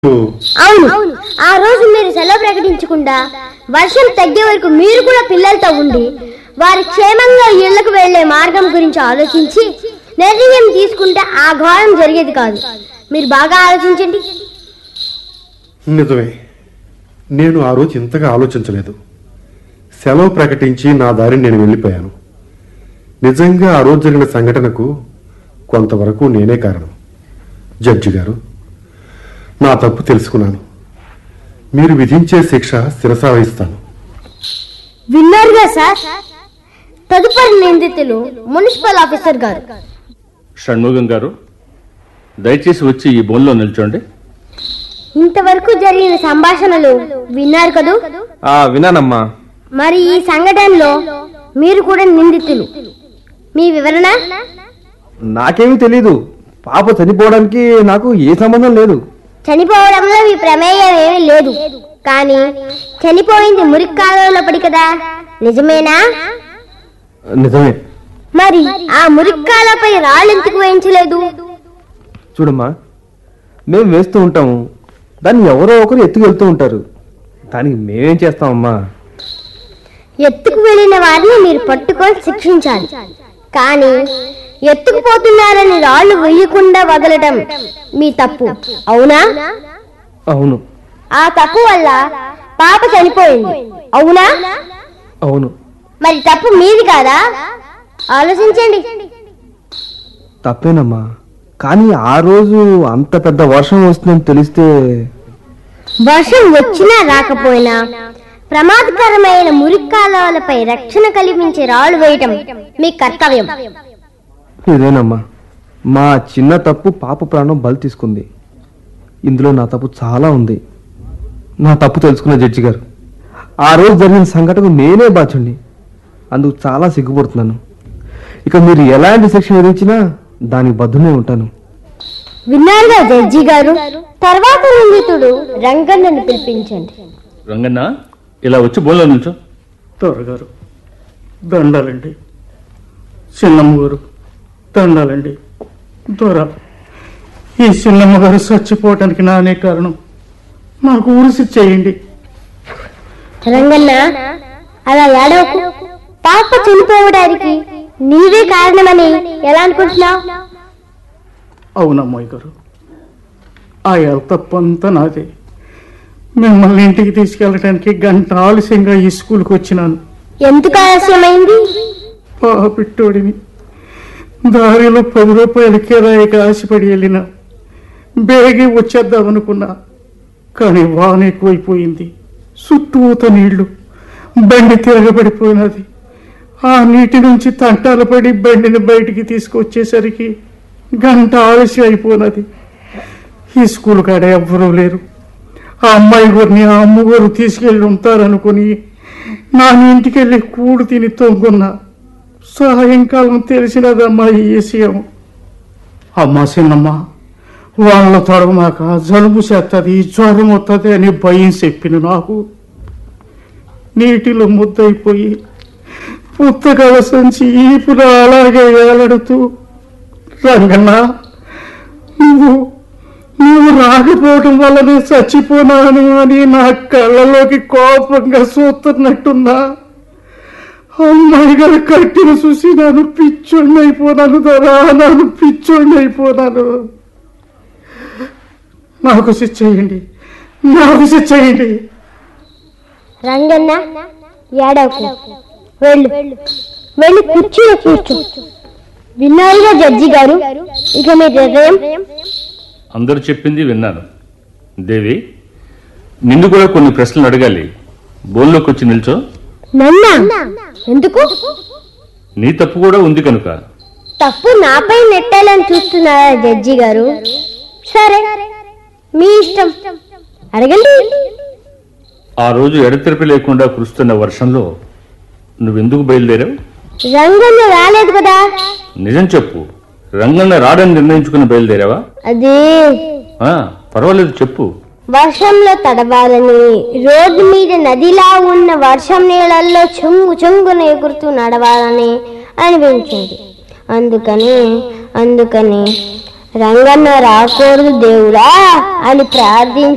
అవును ఆ రోజు మీరు సెలవు ప్రకటించకుండా వర్షం తగ్గే వరకు మీరు కూడా పిల్లలతో ఉండి వారి క్షేమంగా ఇళ్లకు వెళ్లే మార్గం గురించి ఆలోచించి నిర్ణయం తీసుకుంటే ఆ ఘోరం జరిగేది కాదు మీరు బాగా ఆలోచించండి నిజమే నేను ఆ రోజు ఇంతగా ఆలోచించలేదు సెలవు ప్రకటించి నా దారిని నేను వెళ్ళిపోయాను నిజంగా ఆ రోజు జరిగిన సంఘటనకు కొంతవరకు నేనే కారణం జడ్జి గారు నా తప్పు తెలుసుకున్నాను మీరు విధించే శిక్ష శిరసా వహిస్తాను విన్నారుగా సార్ తదుపరి నిందితులు మున్సిపల్ ఆఫీసర్ గారు షణ్ముగం గారు దయచేసి వచ్చి ఈ బోన్లో నిల్చోండి ఇంతవరకు జరిగిన సంభాషణలు విన్నారు కదూ ఆ విన్నానమ్మా మరి ఈ సంఘటనలో మీరు కూడా నిందితులు మీ వివరణ నాకేమీ తెలీదు పాప చనిపోవడానికి నాకు ఏ సంబంధం లేదు చనిపోవడంలో మీ ప్రమేయం ఏమీ లేదు కానీ చనిపోయింది మురికి కాలువలో పడి కదా నిజమేనా నిజమే మరి ఆ మురికి కాలువపై రాళ్ళు ఎందుకు వేయించలేదు చూడమ్మా మేము వేస్తూ ఉంటాము దాన్ని ఎవరో ఒకరు ఎత్తుకు వెళ్తూ ఉంటారు దానికి మేమేం చేస్తామమ్మా ఎత్తుకు వెళ్ళిన వారిని మీరు పట్టుకొని శిక్షించాలి కానీ ఎత్తుకుపోతున్నారని రాళ్ళు వేయకుండా వదలడం మీ తప్పు అవునా అవును ఆ తప్పు వల్ల పాప చనిపోయింది అవునా అవును మరి తప్పు మీది కాదా ఆలోచించండి తప్పేనమ్మా కానీ ఆ రోజు అంత పెద్ద వర్షం వస్తుందని తెలిస్తే వర్షం వచ్చినా రాకపోయినా ప్రమాదకరమైన మురికి కాలువలపై రక్షణ కల్పించే రాళ్ళు వేయటం మీ కర్తవ్యం ఇదేనమ్మా మా చిన్న తప్పు పాప ప్రాణం బలి తీసుకుంది ఇందులో నా తప్పు చాలా ఉంది నా తప్పు తెలుసుకున్న జడ్జి గారు ఆ రోజు జరిగిన సంఘటనకు నేనే బాచుండి అందుకు చాలా సిగ్గుపడుతున్నాను ఇక మీరు ఎలాంటి శిక్ష విధించినా దానికి బద్దునే ఉంటాను విన్నారుగా జడ్జి గారు తర్వాత నిందితుడు రంగన్నను పిలిపించండి రంగన్న ఇలా వచ్చి బోన్లో నిల్చో త్వరగారు దండాలండి చిన్నమ్మ గారు దండాలండి దొర ఈ చిన్నమ్మ గారు చచ్చిపోవటానికి నానే కారణం నాకు ఊరిసి చేయండి రంగన్న అలా ఏడవకు పాప చనిపోవడానికి నీవే కారణమని ఎలా అనుకుంటున్నావు అవునమ్మాయి గారు ఆ తప్పంతా నాదే మిమ్మల్ని ఇంటికి తీసుకెళ్ళటానికి గంట ఆలస్యంగా ఈ స్కూల్కి వచ్చినాను ఎందుకు ఆలస్యమైంది పాపిట్టోడిని దారిలో పది రూపాయల కిరాయికి ఆశపడి వెళ్ళిన బేగి వచ్చేద్దామనుకున్నా కానీ వాన ఎక్కువైపోయింది చుట్టూత నీళ్లు బండి తిరగబడిపోయినది ఆ నీటి నుంచి తంటాలు పడి బండిని బయటికి తీసుకొచ్చేసరికి గంట ఆలస్యం అయిపోయినది ఈ స్కూల్ కాడ ఎవ్వరూ లేరు ఆ అమ్మాయి గారిని ఆ అమ్మగారు తీసుకెళ్ళి ఉంటారనుకుని నా ఇంటికి వెళ్ళి కూడు తిని తొంగున్నా సాయంకాలం తెలిసినదమ్మా ఈ విషయం అమ్మా చిన్నమ్మ వాళ్ళ తొడగమాక జలుబు చేస్తుంది జ్వరం వస్తుంది అని భయం చెప్పిన నాకు నీటిలో ముద్దయిపోయి పుస్తకాల సంచి ఈపులో అలాగే వేలాడుతూ రంగన్న నువ్వు నువ్వు రాకపోవటం వల్లనే చచ్చిపోనాను అని నా కళ్ళలోకి కోపంగా చూస్తున్నట్టున్నా అమ్మాయి గారు కట్టిన చూసి నన్ను పిచ్చోడిని అయిపోనాను దరా నన్ను పిచ్చోడిని అయిపోనాను నాకు శిక్ష చేయండి నాకు శిక్ష చేయండి రంగన్న ఏడవకు వెళ్ళు వెళ్ళి కుర్చీలో కూర్చో విన్నారుగా జడ్జి గారు ఇక మీ నిర్ణయం అందరూ చెప్పింది విన్నాను దేవి నిన్ను కూడా కొన్ని ప్రశ్నలు అడగాలి బోన్లోకి వచ్చి నిల్చో నన్నా ఎందుకు నీ తప్పు కూడా ఉంది కనుక తప్పు నాపై నెట్టాలని చూస్తున్నారా జడ్జి గారు సరే మీ ఇష్టం అడగండి ఆ రోజు ఎడతెరిపి లేకుండా కురుస్తున్న వర్షంలో నువ్వెందుకు బయలుదేరావు రంగన్న రాలేదు కదా నిజం చెప్పు రంగన్న రాడని నిర్ణయించుకుని బయలుదేరావా అది ఆ, పర్వాలేదు చెప్పు వర్షంలో తడవాలని రోడ్డు మీద నదిలా ఉన్న వర్షం నీళ్ళల్లో చెంగు చెంగున ఎగురుతూ నడవాలని అనిపించింది అందుకని అందుకని రంగన్న రాకూడదు దేవుడా అని ప్రార్థించి